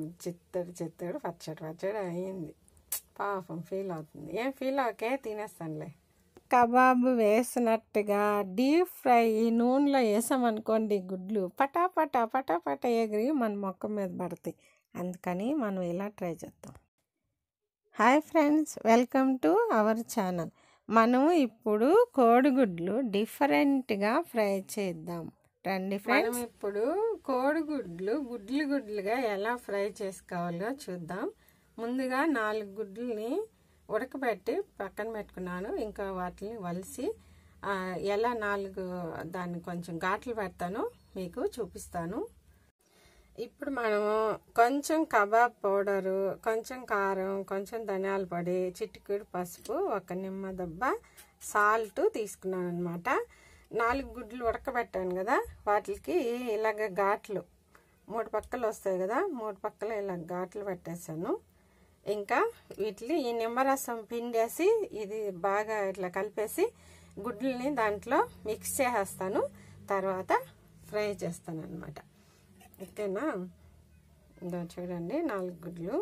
చిత్తడి చిత్తడి పచ్చడి పచ్చడి అయింది పాపం ఫీల్ అవుతుంది ఏం ఫీల్ అవకే తినేస్తానులే కబాబ్ వేసినట్టుగా డీప్ ఫ్రై నూనెలో వేసామనుకోండి గుడ్లు పటా పటా పటా పటా ఎగిరి మన మొక్క మీద పడతాయి అందుకని మనం ఇలా ట్రై చేద్దాం hi friends welcome to our channel మనం ఇప్పుడు కోడిగుడ్లు డిఫరెంట్గా ఫ్రై చేద్దాం రండి ఫ్రెండ్స్ ఇప్పుడు కోడిగుడ్లు గుడ్లు గుడ్లుగా ఎలా ఫ్రై చేసుకోవాలో చూద్దాం ముందుగా నాలుగు గుడ్లని ఉడకబెట్టి పక్కన పెట్టుకున్నాను ఇంకా వాటిని వలిసి ఆ, ఎలా నాలుగు దాన్ని కొంచెం ఘాట్లు పెడతాను మీకు చూపిస్తాను ఇప్పుడు మనము కొంచెం కబాబ్ పౌడరు కొంచెం కారం కొంచెం ధనియాల పొడి చిటికెడు పసుపు ఒక నిమ్మ దెబ్బ సాల్ట్ తీసుకున్నాను అనమాట నాలుగు గుడ్లు ఉడకబెట్టాను కదా వాటికి ఇలాగ ఘాట్లు మూడు పక్కలు వస్తాయి కదా మూడు పక్కల ఇలా ఘాట్లు పెట్టేశాను ఇంకా వీటిని ఈ నిమ్మరసం పిండేసి ఇది బాగా ఇట్లా కలిపేసి గుడ్లని దాంట్లో మిక్స్ చేసేస్తాను తర్వాత ఫ్రై చేస్తాను అనమాట ఓకేనా ఇదో చూడండి నాలుగు గుడ్లు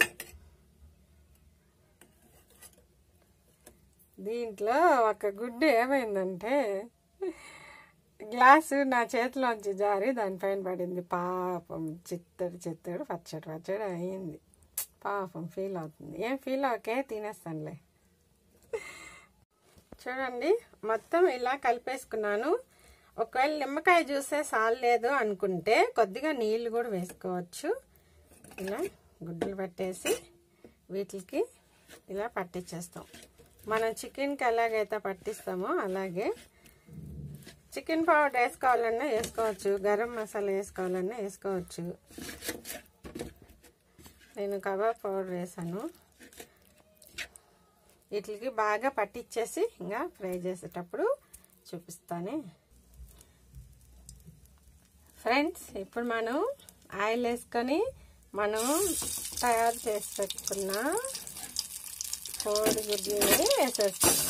దీంట్లో ఒక గుడ్డు ఏమైందంటే గ్లాసు నా చేతిలోంచి జారి దానిపైన పడింది పాపం చిత్తడి చిత్తడి పచ్చడి పచ్చడి అయింది పాపం ఫీల్ అవుతుంది ఏం ఫీల్ అవకే తినేస్తానులే చూడండి మొత్తం ఇలా కలిపేసుకున్నాను ఒకవేళ నిమ్మకాయ జ్యూసే సాలేదు అనుకుంటే కొద్దిగా నీళ్ళు కూడా వేసుకోవచ్చు ఇలా గుడ్డలు పెట్టేసి వీటికి ఇలా పట్టించేస్తాం మనం చికెన్కి ఎలాగైతే పట్టిస్తామో అలాగే చికెన్ పౌడర్ వేసుకోవాలన్నా వేసుకోవచ్చు గరం మసాలా వేసుకోవాలన్నా వేసుకోవచ్చు నేను కబాబ్ పౌడర్ వేసాను వీటికి బాగా పట్టించేసి ఇంకా ఫ్రై చేసేటప్పుడు చూపిస్తానే ఫ్రెండ్స్ ఇప్పుడు మనం ఆయిల్ వేసుకొని మనం తయారు చేసి పెట్టుకున్న కోడిగుడ్లని వేసేస్తున్నాం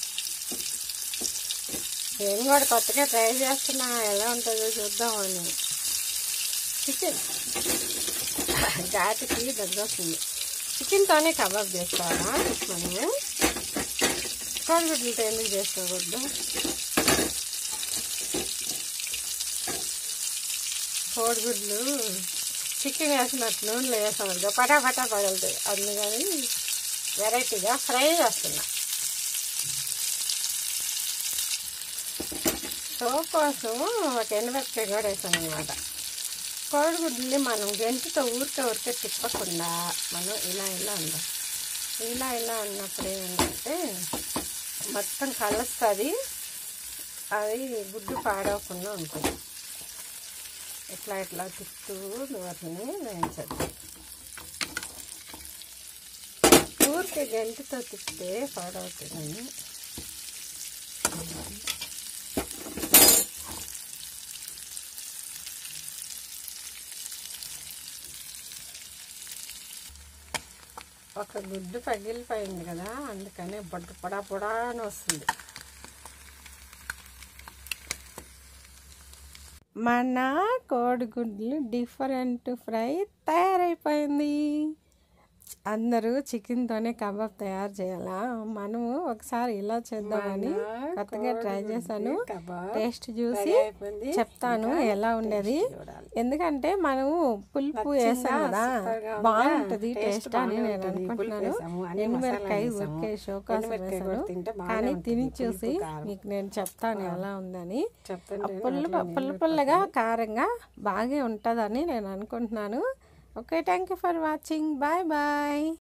నేను కూడా కొత్తగా ట్రై చేస్తున్నా ఎలా ఉంటుందో చూద్దామని చికెన్ ఘాటుకి దగ్గర వస్తుంది చికెన్తోనే కబాబ్ చేసుకోవాలా మనము కోడిగుడ్లతో ఎందుకు చేసుకోకూడదు కోడిగుడ్లు చికెన్ వేసినట్టు నూనెలో వేసామనుకో పటా పటా పగలుతాయి అందుకని వెరైటీగా ఫ్రై చేస్తున్నా సో కోసం ఒక ఎనభై కూడా వేసాను అనమాట కోడిగుడ్లని మనం గెంటితో ఊరికే ఊరికే తిప్పకుండా మనం ఇలా ఇలా ఉందాం ఇలా ఇలా అన్నప్పుడు ఏమంటే మొత్తం కలుస్తుంది అది గుడ్డు పాడవకుండా ఉంటుంది ఇట్లా ఇట్లా తిప్పుతూ వాటిని వేయించద్దు ఊరికే గెంటితో తిప్పితే పాడవుతుందని ఒక గుడ్డు పగిలిపోయింది కదా అందుకని బొడ్డ పొడా పొడా అని వస్తుంది మన కోడిగుడ్లు డిఫరెంట్ ఫ్రై తయారైపోయింది అందరూ చికెన్తోనే కబాబ్ తయారు చేయాలా మనము ఒకసారి ఇలా చేద్దామని కొత్తగా ట్రై చేశాను టేస్ట్ చూసి చెప్తాను ఎలా ఉండేది ఎందుకంటే మనము పులుపు వేసాం కదా బాగుంటది టేస్ట్ అని నేను అనుకుంటున్నాను ఎండుమిరకాయ ఉరికే షోకాసం వేసాను కానీ తిని చూసి మీకు నేను చెప్తాను ఎలా ఉందని పుల్ల పుల్ల పుల్లగా కారంగా బాగా ఉంటుందని నేను అనుకుంటున్నాను okay thank you for watching bye bye